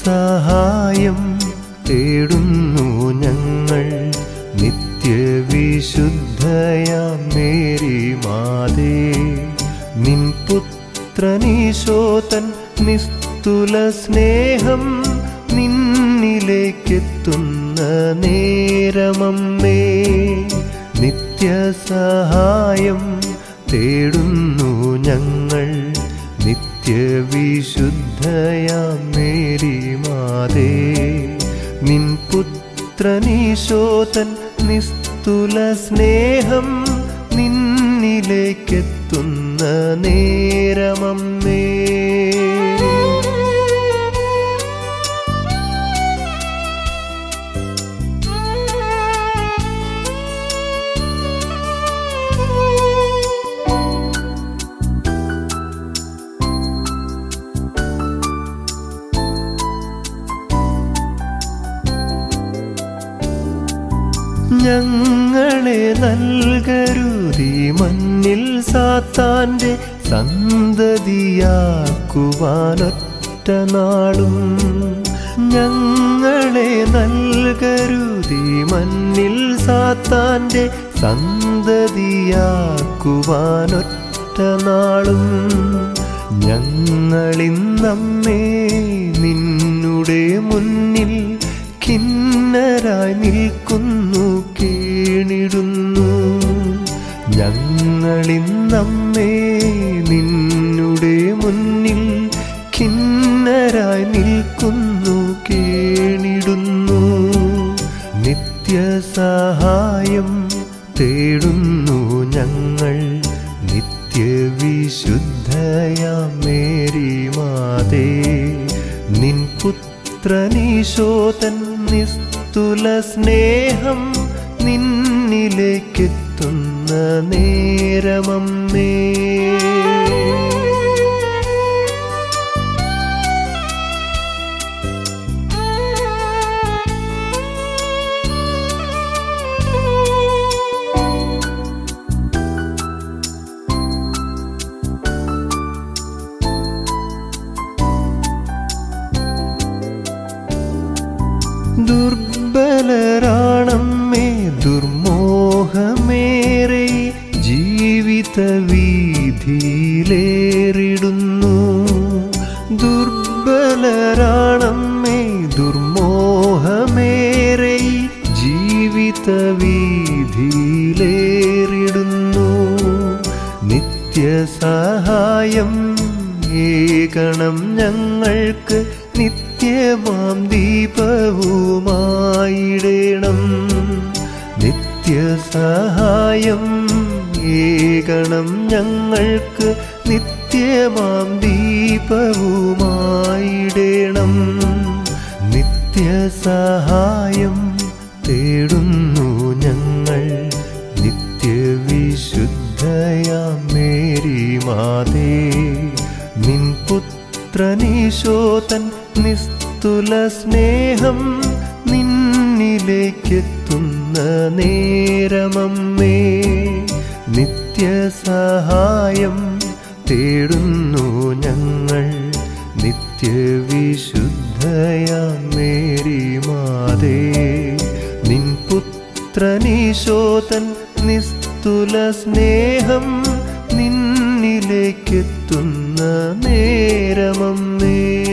നിത്യസഹായം തേടുന്നു ഞങ്ങൾ നിത്യവിശുദ്ധയാം മേരി മാതേ നിൻ പുത്രനീശോതൻ നിസ്തുല സ്നേഹം നിന്നിലേക്കെത്തുന്ന നേരമമ്മേ നിത്യസഹായം തേടുന്നു ഞങ്ങൾ നിത്യവിശുദ്ധയാം മേരി മാതേ നിൻ പുത്രനീശോതൻ നിസ്തുല സ്നേഹം നിന്നിലേക്കെത്തുന്ന നേരമമ്മേ ഞങ്ങളെ നൽകരുതി മണ്ണിൽ സാത്താന്റെ സന്തതിയാക്കുവാനൊറ്റ നാളും ഞങ്ങളെ നൽകരുതി മണ്ണിൽ സാത്താന്റെ സന്തതിയാക്കുവാനൊറ്റ നാളും ഞങ്ങളിന്നമ്മേ നിന്നുടെ മുന്നിൽ ഖിന്നരായി നിൽക്കുന്നു കേണിടുന്നു ഞങ്ങളിന്നമ്മേ നിന്നുടെ മുന്നിൽ ഖിന്നരായി നിൽക്കുന്നു കേണിടുന്നു നിത്യസഹായം തേടുന്നു ഞങ്ങൾ നിത്യവിശുദ്ധയാം മേരി മാതേ നിൻ പുത്രനീശോതൻ നിസ്തുല സ്നേഹം നിന്നിലേക്കെത്തുന്ന നേരമമ്മേ ദുർബലരാണമ്മേ ദുർമോഹമേറെ ജീവിത വീതിയിലേറിടുന്നു ദുർബലരാണമ്മേ ദുർമോഹമേറെ ജീവിത വീതിയിലേറിടുന്നു നിത്യസഹായം ഏകണം ഞങ്ങൾക്ക് നിത്യമാം ദീപവുമായിടേണം നിത്യസഹായം ഏകണം ഞങ്ങൾക്ക് നിത്യമാം ദീപവുമായിടേണം നിത്യസഹായം തേടുന്നു ഞങ്ങൾ നിത്യവിശുദ്ധയാം മേരി മാതേ നിൻ പുത്രനീശോതൻ നിസ്തുല സ്നേഹം നിന്നിലേക്കെത്തുന്ന നേരമമ്മേ നിത്യസഹായം തേടുന്നു ഞങ്ങൾ നിത്യവിശുദ്ധയാം മേരി മാതേ നിൻ പുത്രനീശോതൻ നിസ്തുല സ്നേഹം നിന്നിലേക്കെത്തുന്ന നേരമമ്മേ